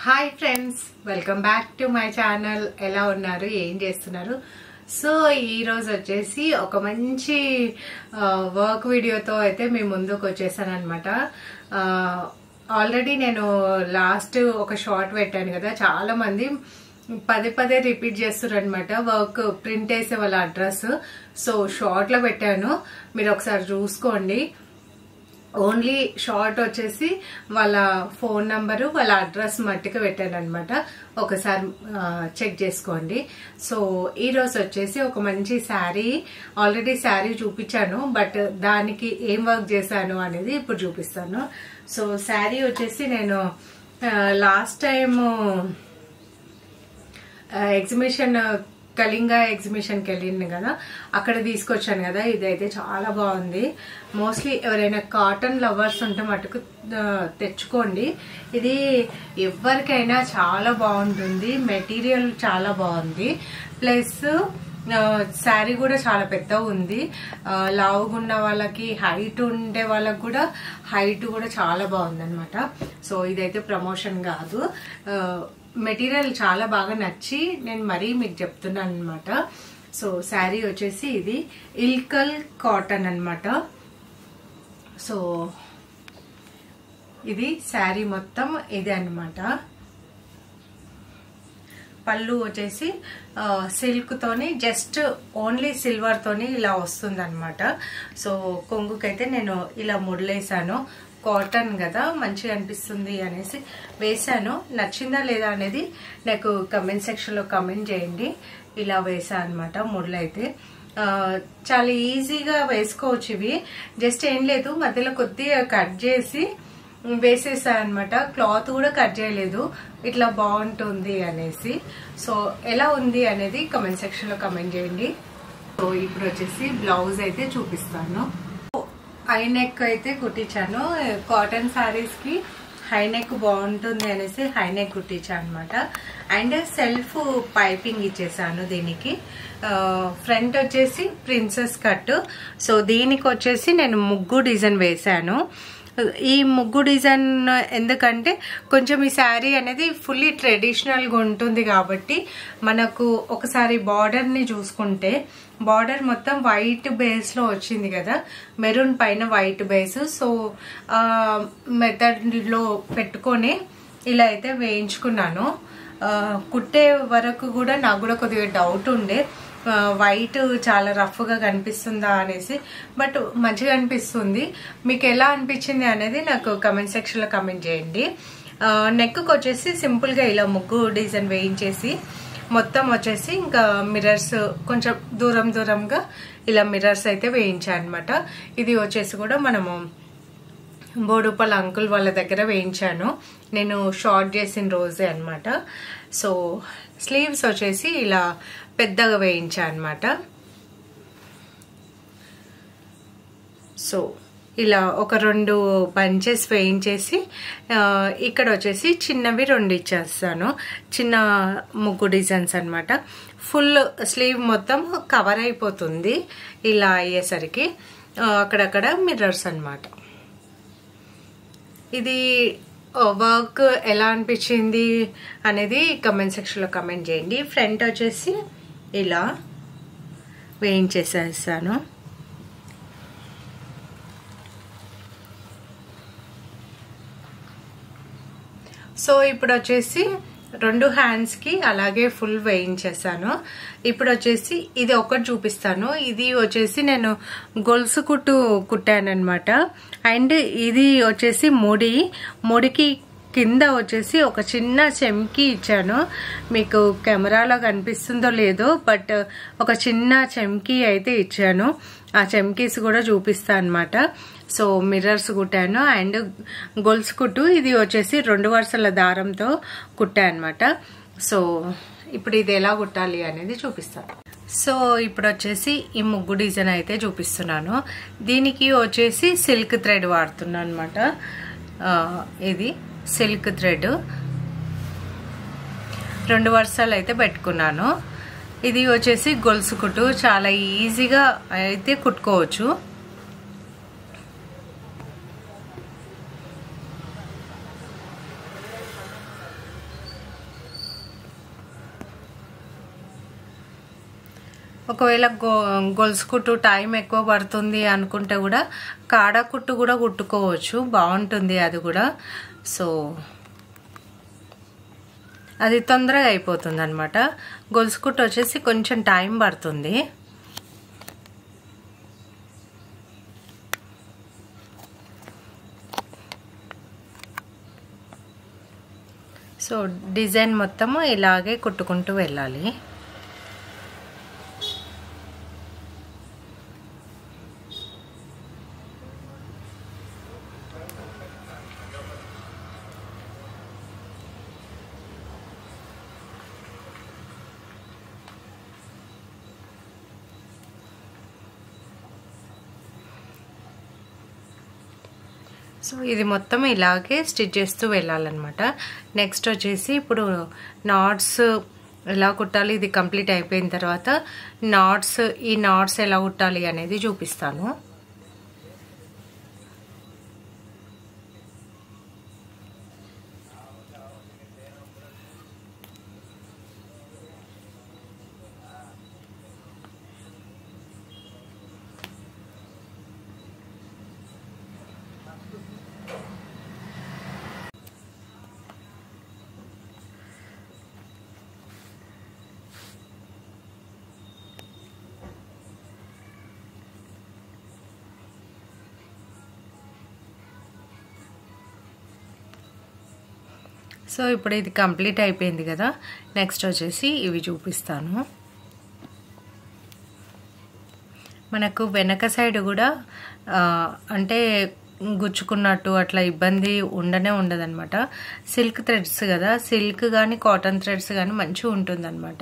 hi friends welcome back to my channel ఎలా ఉన్నారు ఏం చేస్తున్నారు సో ఈ రోజు వచ్చేసి ఒక మంచి వర్క్ వీడియోతో అయితే మీ ముందుకు వచ్చేసాను అనమాట ఆల్రెడీ నేను లాస్ట్ ఒక షార్ట్ పెట్టాను కదా చాలా మంది పదే పదే రిపీట్ చేస్తున్నారు అనమాట వర్క్ ప్రింట్ వేసే వాళ్ళ అడ్రస్ సో షార్ట్ లో పెట్టాను మీరు ఒకసారి చూసుకోండి ఓన్లీ షార్ట్ వచ్చేసి వాళ్ళ ఫోన్ నంబరు వాళ్ళ అడ్రస్ మట్టుకు పెట్టాను అనమాట ఒకసారి చెక్ చేసుకోండి సో ఈ రోజు వచ్చేసి ఒక మంచి శారీ ఆల్రెడీ శారీ చూపించాను బట్ దానికి ఏం వర్క్ చేశాను అనేది ఇప్పుడు చూపిస్తాను సో శారీ వచ్చేసి నేను లాస్ట్ టైము ఎగ్జిబిషన్ కళింగ ఎగ్జిబిషన్కి వెళ్ళింది కదా అక్కడ తీసుకొచ్చాను కదా ఇదైతే చాలా బాగుంది మోస్ట్లీ ఎవరైనా కాటన్ లవర్స్ ఉంటే మటుకు తెచ్చుకోండి ఇది ఎవరికైనా చాలా బాగుంటుంది మెటీరియల్ చాలా బాగుంది ప్లస్ శారీ కూడా చాలా పెద్దగా ఉంది లావుగున్న వాళ్ళకి హైట్ ఉండే వాళ్ళకి కూడా హైట్ కూడా చాలా బాగుంది అనమాట సో ఇదైతే ప్రమోషన్ కాదు మెటీరియల్ చాలా బాగా నచ్చి నేను మరీ మీకు చెప్తున్నాను అనమాట సో శారీ వచ్చేసి ఇది ఇల్కల్ కాటన్ అనమాట సో ఇది శారీ మొత్తం ఇదే అనమాట పళ్ళు వచ్చేసి సిల్క్ తోని జస్ట్ ఓన్లీ సిల్వర్ తోని ఇలా వస్తుంది అనమాట సో కొంగుకైతే నేను ఇలా ముడలేసాను కాటన్ కదా మంచిగా అనిపిస్తుంది అనేసి వేసాను నచ్చిందా లేదా అనేది నాకు కమెంట్ సెక్షన్లో కమెంట్ చేయండి ఇలా వేసా అనమాట ముడలైతే చాలా ఈజీగా వేసుకోవచ్చు ఇవి జస్ట్ ఏం లేదు మధ్యలో కొద్దిగా కట్ చేసి వేసేసా అనమాట క్లాత్ కూడా కట్ చేయలేదు ఇట్లా బాగుంటుంది అనేసి సో ఎలా ఉంది అనేది కమెంట్ సెక్షన్ లో కమెంట్ చేయండి సో ఇప్పుడు వచ్చేసి బ్లౌజ్ అయితే చూపిస్తాను హై నెక్ అయితే కుట్టించాను కాటన్ శారీస్ కి హై నెక్ బాగుంటుంది అనేసి హై నెక్ కుట్టించాను అనమాట అండ్ సెల్ఫ్ పైపింగ్ ఇచ్చేసాను దీనికి ఫ్రంట్ వచ్చేసి ప్రిన్సెస్ కట్ సో దీనికి వచ్చేసి నేను ముగ్గు డిజైన్ వేశాను ఈ ముగ్గు డిజైన్ ఎందుకంటే కొంచెం ఈ శారీ అనేది ఫుల్లీ ట్రెడిషనల్గా ఉంటుంది కాబట్టి మనకు ఒకసారి బార్డర్ని చూసుకుంటే బార్డర్ మొత్తం వైట్ బేస్లో వచ్చింది కదా మెరూన్ పైన వైట్ బేస్ సో మెథడ్లో పెట్టుకొని ఇలా అయితే వేయించుకున్నాను కుట్టే వరకు కూడా నాకు కూడా కొద్దిగా డౌట్ ఉండే వైట్ చాలా రఫ్గా కనిపిస్తుందా అనేసి బట్ మంచిగా అనిపిస్తుంది మీకు ఎలా అనిపించింది అనేది నాకు కమెంట్ సెక్షన్లో కమెంట్ చేయండి నెక్కి వచ్చేసి సింపుల్గా ఇలా ముగ్గు డిజైన్ వేయించేసి మొత్తం వచ్చేసి ఇంకా మిర్రర్స్ కొంచెం దూరం దూరంగా ఇలా మిర్రర్స్ అయితే వేయించాను అనమాట ఇది వచ్చేసి కూడా మనము బోడుపల్ అంకుల్ వాళ్ళ దగ్గర వేయించాను నేను షార్ట్ చేసిన రోజే అనమాట సో స్లీవ్స్ వచ్చేసి ఇలా పెద్దగా వేయించా అనమాట సో ఇలా ఒక రెండు బంచెస్ వేయించేసి ఇక్కడ వచ్చేసి చిన్నవి రెండు ఇచ్చేస్తాను చిన్న ముగ్గు డిజైన్స్ అనమాట ఫుల్ స్లీవ్ మొత్తం కవర్ అయిపోతుంది ఇలా అయ్యేసరికి అక్కడక్కడ మిర్రర్స్ అనమాట ఇది వర్క్ ఎలా అనిపించింది అనేది కమెంట్ సెక్షన్లో కమెంట్ చేయండి ఫ్రంట్ వచ్చేసి ఇలా వేయించేసేస్తాను సో ఇప్పుడు వచ్చేసి రెండు హ్యాండ్స్కి అలాగే ఫుల్ వేయించేసాను ఇప్పుడు వచ్చేసి ఇది ఒకటి చూపిస్తాను ఇది వచ్చేసి నేను గొలుసు కుట్టు కుట్టాను అనమాట అండ్ ఇది వచ్చేసి ముడి ముడికి కింద వచ్చేసి ఒక చిన్న చెమ్కి ఇచ్చాను మీకు కెమెరాలో కనిపిస్తుందో లేదో బట్ ఒక చిన్న చెమ్కి అయితే ఇచ్చాను ఆ చెమ్కీస్ కూడా చూపిస్తా అనమాట సో మిర్రర్స్ కుట్టాను అండ్ గొలుసు కుట్టు ఇది వచ్చేసి రెండు వరుసల దారంతో కుట్టా అనమాట సో ఇప్పుడు ఇది ఎలా కుట్టాలి అనేది చూపిస్తాను సో ఇప్పుడు వచ్చేసి ఈ ముగ్గు డిజైన్ అయితే చూపిస్తున్నాను దీనికి వచ్చేసి సిల్క్ థ్రెడ్ వాడుతున్నాను అనమాట ఇది సిల్క్ థ్రెడ్ రెండు వరుసలు అయితే పెట్టుకున్నాను ఇది వచ్చేసి గొలుసు కుట్టు చాలా ఈజీగా అయితే కుట్టుకోవచ్చు ఒకవేళ గో గొలుసు కుట్టు టైం ఎక్కువ పడుతుంది అనుకుంటే కూడా కాడ కుట్టు కూడా కుట్టుకోవచ్చు బాగుంటుంది అది కూడా సో అది తొందరగా అయిపోతుంది అనమాట గొలుసు కుట్టు వచ్చేసి కొంచెం టైం పడుతుంది సో డిజైన్ మొత్తము ఇలాగే కుట్టుకుంటూ వెళ్ళాలి సో ఇది మొత్తం ఇలాగే స్టిచ్ చేస్తూ వెళ్ళాలన్నమాట నెక్స్ట్ వచ్చేసి ఇప్పుడు నాట్స్ ఎలా కుట్టాలి ఇది కంప్లీట్ అయిపోయిన తర్వాత నాట్స్ ఈ నాట్స్ ఎలా కుట్టాలి అనేది చూపిస్తాను సో ఇప్పుడు ఇది కంప్లీట్ అయిపోయింది కదా నెక్స్ట్ వచ్చేసి ఇవి చూపిస్తాను మనకు వెనక సైడ్ కూడా అంటే గుచ్చుకున్నట్టు అట్లా ఇబ్బంది ఉండనే ఉండదన్నమాట సిల్క్ థ్రెడ్స్ కదా సిల్క్ కానీ కాటన్ థ్రెడ్స్ కానీ మంచిగా ఉంటుందన్నమాట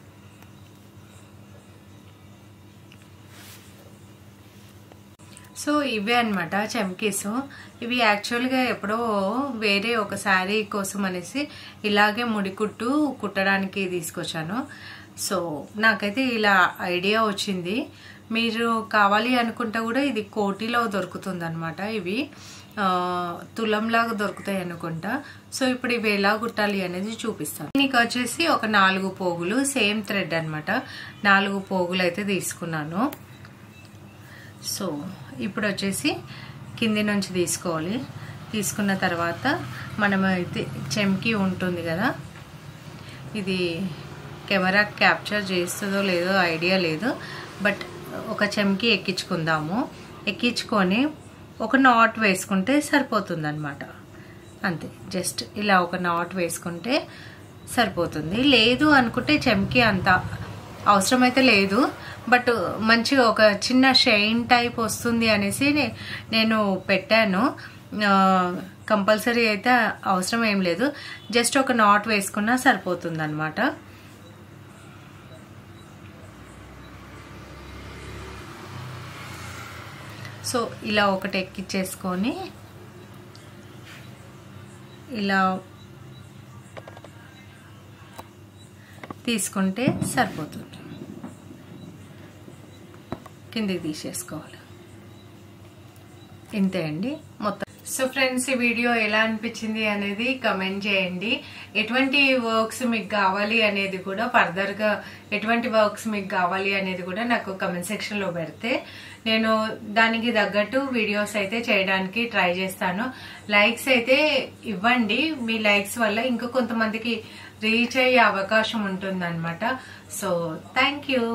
సో ఇవే అనమాట చమ్కీస్ ఇవి యాక్చువల్గా ఎప్పుడో వేరే ఒక శారీ కోసం అనేసి ఇలాగే ముడికుట్టు కుట్టడానికి తీసుకొచ్చాను సో నాకైతే ఇలా ఐడియా వచ్చింది మీరు కావాలి అనుకుంటే కూడా ఇది కోటిలో దొరుకుతుంది అనమాట ఇవి తులంలాగా దొరుకుతాయి అనుకుంటా సో ఇప్పుడు ఇవి ఎలా కుట్టాలి అనేది చూపిస్తాను దీనికి వచ్చేసి ఒక నాలుగు పోగులు సేమ్ థ్రెడ్ అనమాట నాలుగు పోగులు అయితే తీసుకున్నాను సో ఇప్పుడు వచ్చేసి కింది నుంచి తీసుకోవాలి తీసుకున్న తర్వాత మనం అయితే చెంకి ఉంటుంది కదా ఇది కెమెరా క్యాప్చర్ చేస్తుందో లేదో ఐడియా లేదు బట్ ఒక చెంకి ఎక్కించుకుందాము ఎక్కించుకొని ఒక నాట్ వేసుకుంటే సరిపోతుంది అనమాట అంతే జస్ట్ ఇలా ఒక నాట్ వేసుకుంటే సరిపోతుంది లేదు అనుకుంటే చెంకి అంత అవసరమైతే లేదు బట్ మంచిగా ఒక చిన్న షైన్ టైప్ వస్తుంది అనేసి నేను పెట్టాను కంపల్సరీ అయితే అవసరం ఏం లేదు జస్ట్ ఒక నాట్ వేసుకున్నా సరిపోతుంది అనమాట సో ఇలా ఒకటి ఎక్కిచ్చేసుకొని ఇలా తీసుకుంటే సరిపోతుంది కిందికి తీసేసుకోవాలి ఇంతే అండి మొత్తం సో ఫ్రెండ్స్ ఈ వీడియో ఎలా అనిపించింది అనేది కమెంట్ చేయండి ఎటువంటి వర్క్స్ మీకు కావాలి అనేది కూడా ఫర్దర్ గా ఎటువంటి వర్క్స్ మీకు కావాలి అనేది కూడా నాకు కమెంట్ సెక్షన్ లో పెడితే నేను దానికి తగ్గట్టు వీడియోస్ అయితే చేయడానికి ట్రై చేస్తాను లైక్స్ అయితే ఇవ్వండి మీ లైక్స్ వల్ల ఇంకా కొంతమందికి రీచ్ అయ్యే అవకాశం ఉంటుంది సో థ్యాంక్ యూ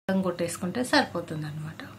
కొట్టేసుకుంటే సరిపోతుంది అనమాట